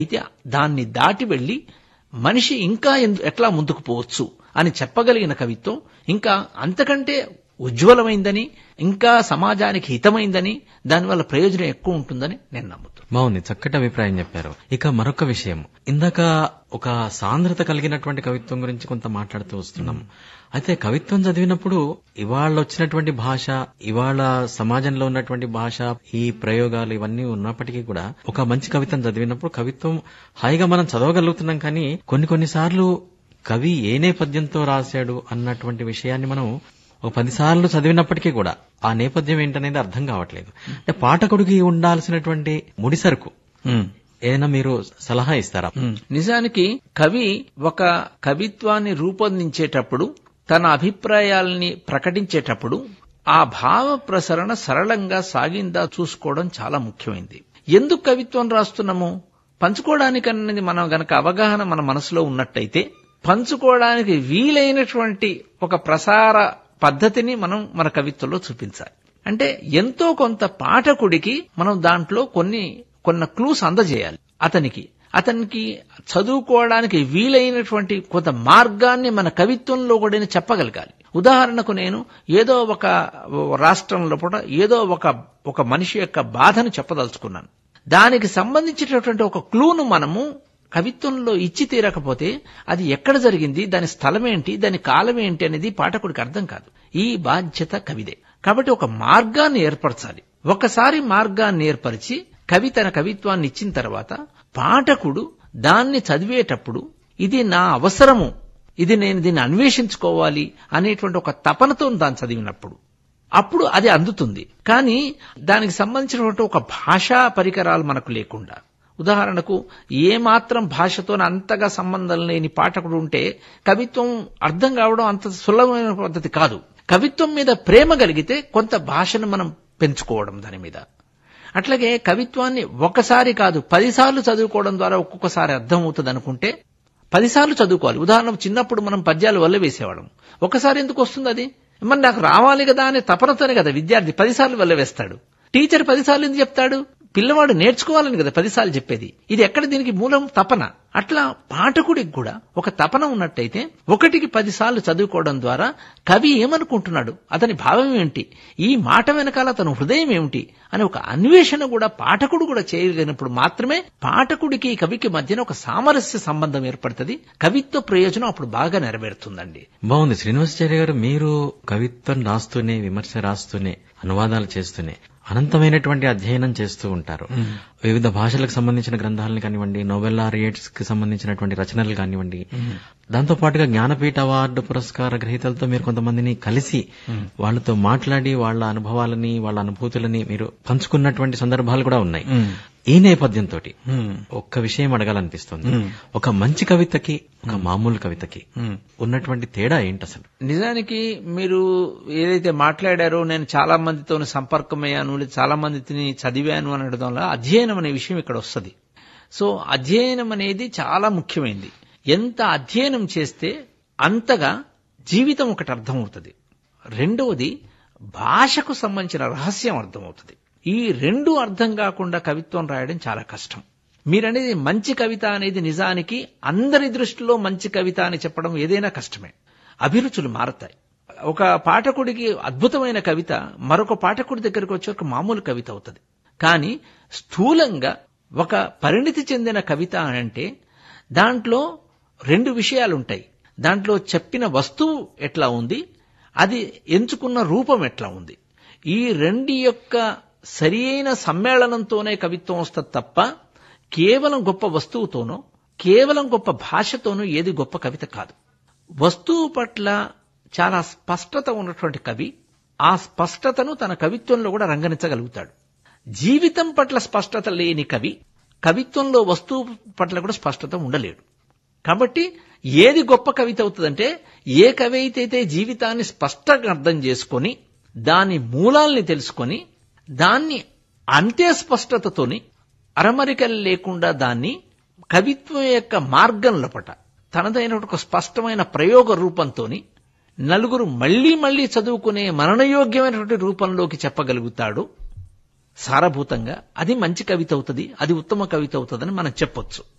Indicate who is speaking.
Speaker 1: అయితే దాన్ని దాటి వెళ్లి మనిషి ఇంకా ఎందు- ఎట్లా ముందుకు పోవచ్చు అని చెప్పగలిగిన కవిత్వం ఇంకా అంతకంటే ఉజ్వలమైందని ఇంకా సమాజానికి హితమైందని దానివల్ల ప్రయోజనం ఎక్కువ ఉంటుందని నేను నమ్ముతున్నాను
Speaker 2: బాగుంది చక్కటి అభిప్రాయం చెప్పారు ఇక మరొక విషయం ఇందాక ఒక సాంద్రత కలిగినటువంటి కవిత్వం గురించి కొంత మాట్లాడుతూ వస్తున్నాం అయితే కవిత్వం చదివినప్పుడు ఇవాళ వచ్చినటువంటి భాష ఇవాళ సమాజంలో ఉన్నటువంటి భాష ఈ ప్రయోగాలు ఇవన్నీ ఉన్నప్పటికీ కూడా ఒక మంచి కవిత్వం చదివినప్పుడు కవిత్వం హాయిగా మనం చదవగలుగుతున్నాం కానీ కొన్ని కొన్నిసార్లు కవి ఏ నేపథ్యంతో రాశాడు అన్నటువంటి విషయాన్ని మనం ఒక పదిసార్లు చదివినప్పటికీ కూడా ఆ నేపథ్యం ఏంటనేది అర్థం కావట్లేదు అంటే పాఠకుడికి ఉండాల్సినటువంటి ముడిసరుకు ఏదైనా మీరు సలహా ఇస్తారా
Speaker 1: నిజానికి కవి ఒక కవిత్వాన్ని రూపొందించేటప్పుడు తన అభిప్రాయాల్ని ప్రకటించేటప్పుడు ఆ భావ ప్రసరణ సరళంగా సాగిందా చూసుకోవడం చాలా ముఖ్యమైంది ఎందుకు కవిత్వం రాస్తున్నాము పంచుకోవడానికి అన్నది మనం గనక అవగాహన మన మనసులో ఉన్నట్టయితే పంచుకోవడానికి వీలైనటువంటి ఒక ప్రసార పద్ధతిని మనం మన కవిత్వంలో చూపించాలి అంటే ఎంతో కొంత పాఠకుడికి మనం దాంట్లో కొన్ని కొన్ని క్లూస్ అందజేయాలి అతనికి అతనికి చదువుకోవడానికి వీలైనటువంటి కొంత మార్గాన్ని మన కవిత్వంలో కూడా చెప్పగలగాలి ఉదాహరణకు నేను ఏదో ఒక రాష్ట్రంలో కూడా ఏదో ఒక ఒక మనిషి యొక్క బాధను చెప్పదలుచుకున్నాను దానికి సంబంధించినటువంటి ఒక క్లూను మనము కవిత్వంలో ఇచ్చి తీరకపోతే అది ఎక్కడ జరిగింది దాని స్థలం ఏంటి దాని కాలం ఏంటి అనేది పాఠకుడికి అర్థం కాదు ఈ బాధ్యత కవిదే కాబట్టి ఒక మార్గాన్ని ఏర్పరచాలి ఒకసారి మార్గాన్ని ఏర్పరిచి కవి తన కవిత్వాన్ని ఇచ్చిన తర్వాత పాఠకుడు దాన్ని చదివేటప్పుడు ఇది నా అవసరము ఇది నేను దీన్ని అన్వేషించుకోవాలి అనేటువంటి ఒక తపనతో దాన్ని చదివినప్పుడు అప్పుడు అది అందుతుంది కానీ దానికి సంబంధించినటువంటి ఒక భాషా పరికరాలు మనకు లేకుండా ఉదాహరణకు ఏ మాత్రం భాషతో అంతగా సంబంధం లేని పాఠకుడు ఉంటే కవిత్వం అర్థం కావడం అంత సులభమైన పద్ధతి కాదు కవిత్వం మీద ప్రేమ కలిగితే కొంత భాషను మనం పెంచుకోవడం దాని మీద అట్లాగే కవిత్వాన్ని ఒకసారి కాదు పదిసార్లు చదువుకోవడం ద్వారా ఒక్కొక్కసారి అర్థం అవుతుంది అనుకుంటే పదిసార్లు చదువుకోవాలి ఉదాహరణకు చిన్నప్పుడు మనం పద్యాలు వల్ల వేసేవాళ్ళం ఒకసారి ఎందుకు వస్తుంది అది మరి నాకు రావాలి కదా అనే తపనతోనే కదా విద్యార్థి పదిసార్లు వల్ల వేస్తాడు టీచర్ పదిసార్లు ఎందుకు చెప్తాడు పిల్లవాడు నేర్చుకోవాలని కదా పదిసార్లు చెప్పేది ఇది ఎక్కడ దీనికి మూలం తపన అట్లా పాఠకుడికి కూడా ఒక తపన ఉన్నట్టయితే ఒకటికి పదిసార్లు చదువుకోవడం ద్వారా కవి ఏమనుకుంటున్నాడు అతని భావం ఏమిటి ఈ మాట వెనకాల అతని హృదయం ఏమిటి అని ఒక అన్వేషణ కూడా పాఠకుడు కూడా చేయగలిగినప్పుడు మాత్రమే పాఠకుడికి కవికి మధ్యన ఒక సామరస్య సంబంధం ఏర్పడుతుంది కవిత్వ ప్రయోజనం అప్పుడు బాగా నెరవేరుతుందండి
Speaker 2: బాగుంది శ్రీనివాసాచార్య గారు మీరు కవిత్వం రాస్తూనే విమర్శ రాస్తూనే అనువాదాలు చేస్తూనే అనంతమైనటువంటి అధ్యయనం చేస్తూ ఉంటారు వివిధ భాషలకు సంబంధించిన గ్రంథాలను కానివ్వండి నోబెల్ లారియట్స్ కి సంబంధించినటువంటి రచనలు కానివ్వండి దాంతో పాటుగా జ్ఞానపీఠ అవార్డు పురస్కార గ్రహీతలతో మీరు కొంతమందిని కలిసి వాళ్ళతో మాట్లాడి వాళ్ళ అనుభవాలని వాళ్ళ అనుభూతులని మీరు పంచుకున్నటువంటి సందర్భాలు కూడా ఉన్నాయి ఈ నేపథ్యంతో ఒక్క విషయం అడగాలనిపిస్తుంది ఒక మంచి కవితకి ఒక మామూలు కవితకి ఉన్నటువంటి తేడా ఏంటి అసలు
Speaker 1: నిజానికి మీరు ఏదైతే మాట్లాడారో నేను చాలా మందితో సంపర్కమయ్యాను లేదా చాలా మందిని చదివాను అనడం వల్ల అధ్యయనం అనే విషయం ఇక్కడ వస్తుంది సో అధ్యయనం అనేది చాలా ముఖ్యమైనది ఎంత అధ్యయనం చేస్తే అంతగా జీవితం ఒకటి అర్థమవుతుంది రెండవది భాషకు సంబంధించిన రహస్యం అర్థమవుతుంది ఈ రెండు అర్థం కాకుండా కవిత్వం రాయడం చాలా కష్టం మీరనేది మంచి కవిత అనేది నిజానికి అందరి దృష్టిలో మంచి కవిత అని చెప్పడం ఏదైనా కష్టమే అభిరుచులు మారతాయి ఒక పాఠకుడికి అద్భుతమైన కవిత మరొక పాఠకుడి దగ్గరికి వచ్చే ఒక మామూలు కవిత అవుతుంది కానీ స్థూలంగా ఒక పరిణితి చెందిన కవిత అంటే దాంట్లో రెండు విషయాలు ఉంటాయి దాంట్లో చెప్పిన వస్తువు ఎట్లా ఉంది అది ఎంచుకున్న రూపం ఎట్లా ఉంది ఈ రెండు యొక్క సరి అయిన సమ్మేళనంతోనే కవిత్వం వస్తుంది తప్ప కేవలం గొప్ప వస్తువుతోనో కేవలం గొప్ప భాషతోనో ఏది గొప్ప కవిత కాదు వస్తువు పట్ల చాలా స్పష్టత ఉన్నటువంటి కవి ఆ స్పష్టతను తన కవిత్వంలో కూడా రంగనించగలుగుతాడు జీవితం పట్ల స్పష్టత లేని కవి కవిత్వంలో వస్తువు పట్ల కూడా స్పష్టత ఉండలేడు కాబట్టి ఏది గొప్ప కవిత అవుతుందంటే ఏ కవి అయితే జీవితాన్ని స్పష్టంగా అర్థం చేసుకొని దాని మూలాల్ని తెలుసుకొని దాన్ని అంతే స్పష్టతతోని అరమరికలు లేకుండా దాన్ని కవిత్వం యొక్క మార్గం లోపట తనదైన ఒక స్పష్టమైన ప్రయోగ రూపంతోని నలుగురు మళ్లీ మళ్లీ చదువుకునే మరణయోగ్యమైనటువంటి రూపంలోకి చెప్పగలుగుతాడు సారభూతంగా అది మంచి కవిత అవుతుంది అది ఉత్తమ కవిత అవుతుందని మనం చెప్పొచ్చు